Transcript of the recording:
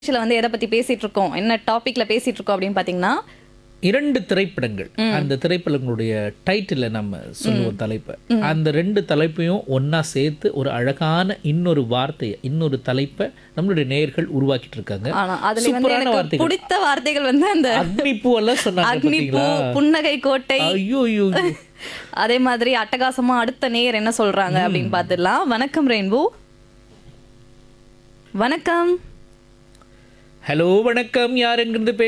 நிகழ்ச்சியில வந்து எதை பத்தி பேசிட்டு இருக்கோம் என்ன டாபிக்ல பேசிட்டு இருக்கோம் அப்படின்னு பாத்தீங்கன்னா இரண்டு திரைப்படங்கள் அந்த திரைப்படங்களுடைய டைட்டில நம்ம சொல்லுவோம் தலைப்பை அந்த ரெண்டு தலைப்பையும் ஒண்ணா சேர்த்து ஒரு அழகான இன்னொரு வார்த்தையை இன்னொரு தலைப்பை நம்மளுடைய நேயர்கள் உருவாக்கிட்டு இருக்காங்க ஆனா அதுல வந்து சூப்பரான எனக்கு வார்த்தைகள் பிடித்த வார்த்தைகள் வந்து அந்த அக்னி பூ எல்லாம் சொன்னாங்க அக்னிபூ பாத்தீங்களா புன்னகை கோட்டை ஐயோ ஐயோ ஐயோ. அதே மாதிரி அட்டகாசமா அடுத்த நேயர் என்ன சொல்றாங்க அப்படின்னு பாத்துடலாம் வணக்கம் ரெயின்போ வணக்கம் ஹலோ வணக்கம் யார் எங்கிருந்து